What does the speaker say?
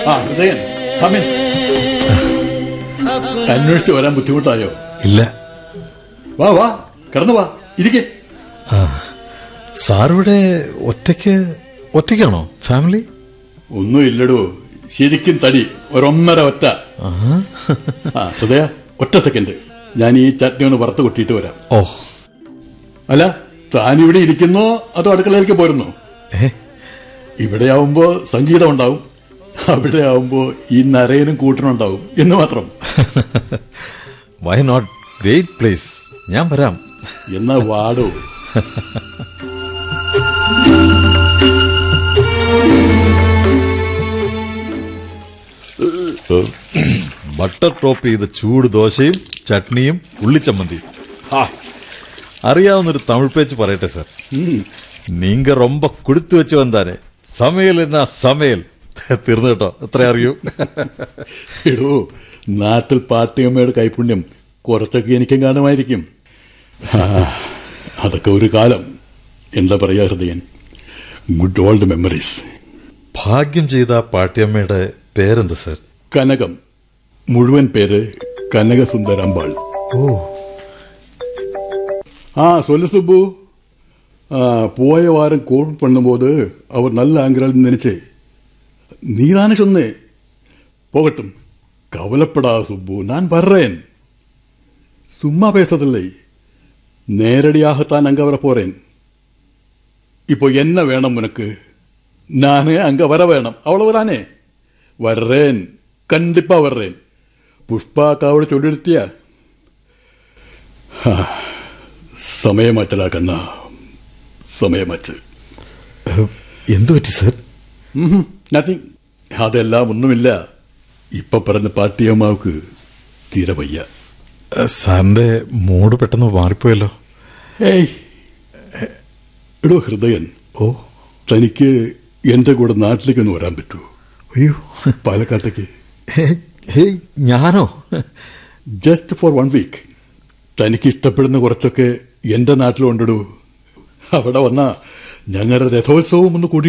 ആ ഹൃദയൻ അമീൻ അന്വേഷിച്ച് വരാൻ ബുദ്ധിമുട്ടായോ ഇല്ല വാ വാ കിടന്നു വാ ഇരിക്കേ സാറിവിടെ ഒറ്റയ്ക്ക് ഒറ്റയ്ക്കാണോ ഫാമിലി ഒന്നും ഇല്ലടോ ശരിക്കും തടി ഒരൊന്നര ഒറ്റ ആ ഹൃദയ ഒറ്റ സെക്കൻഡ് ഞാൻ ഈ ചട്നി ഒന്ന് വറുത്ത് കൊട്ടിയിട്ട് വരാം ഓ അല്ല താൻ ഇവിടെ ഇരിക്കുന്നോ അതോ അടുക്കളയിലേക്ക് പോരുന്നോ ഏ ഇവിടെ ആവുമ്പോ സംഗീതം ഉണ്ടാവും അവിടെ ആവുമ്പോ ഈ നരയനും കൂട്ടനുണ്ടാവും എന്ന് മാത്രം വൈ നോട്ട് ഗ്രേറ്റ് പ്ലേസ് ഞാൻ വരാം എന്നാ വാടോ ബട്ടർ ടോപ്പ് ചെയ്ത ചൂട് ദോശയും ചട്നിയും ഉള്ളിച്ചമ്മന്തിയും ആ അറിയാവുന്നൊരു തമിഴ് പേച്ച് പറയട്ടെ സാർ നീങ്ക ரொம்ப കൊടുത്തു വെച്ചു വന്നാരെ സമയൽ എന്നാ സമയൽ തീർന്നു കേട്ടോ എത്ര അറിയൂ എടോ നാട്ടിൽ പാട്ടിയമ്മയുടെ കൈപുണ്യം കുറച്ചൊക്കെ എനിക്കും കാണുമായിരിക്കും ആ, അതൊക്കെ ഒരു കാലം എന്താ പറയാ ഹൃദയൻ ഗുഡ് ഓൾഡ് മെമ്മറീസ് ഭാഗ്യം ചെയ്ത ആ പാട്ടിയമ്മയുടെ പേരെന്താ സാർ കനകം മുഴുവൻ പേര് കനകസുന്ദരമ്പാൾ ഓ ஆ சொல்லு சுப்பு ஆ, போய வாரம் கோல் பண்ணும்போது அவர் நல்ல ஆங்கிறாள்னு நினைச்சேன் நீதானே சொன்னேன் போகட்டும் கவலைப்படாத சுப்பு நான் வர்றேன் சும்மா பேசதில்லை நேரடியாகத்தான் அங்க வர போறேன் இப்போ என்ன வேணும் உனக்கு நானே அங்க வர வேணும் அவ்வளவுதானே வர்றேன் கண்டிப்பா வர்றேன் புஷ்பா அக்காவோட சொல்லிருத்தியா സമയമാറ്റലാ കണ്ണ സമയമാറ്റ് എന്തു പറ്റി സാർ നത്തിങ് അതെല്ലാം ഒന്നുമില്ല ഇപ്പൊ പറഞ്ഞ പാട്ടിയമ്മാവക്ക് തീരെ വയ്യ സാറിന്റെ മൂഡ് പെട്ടെന്ന് മാറിപ്പോയല്ലോ ഏയ് എടോ ഹൃദയൻ ഓ തനിക്ക് എന്റെ കൂടെ നാട്ടിലേക്ക് ഒന്ന് വരാൻ പറ്റൂ അയ്യോ പാലക്കാട്ടേക്ക് ഹേയ്, ഹേയ് ഞാനോ ജസ്റ്റ് ഫോർ വൺ വീക്ക് തനിക്ക് ഇഷ്ടപ്പെടുന്ന കുറച്ചൊക്കെ എന്റെ നാട്ടിലുണ്ടടൂ അവിടെ വന്ന ഞങ്ങളുടെ രഥോത്സവം ഒന്ന് കൂടി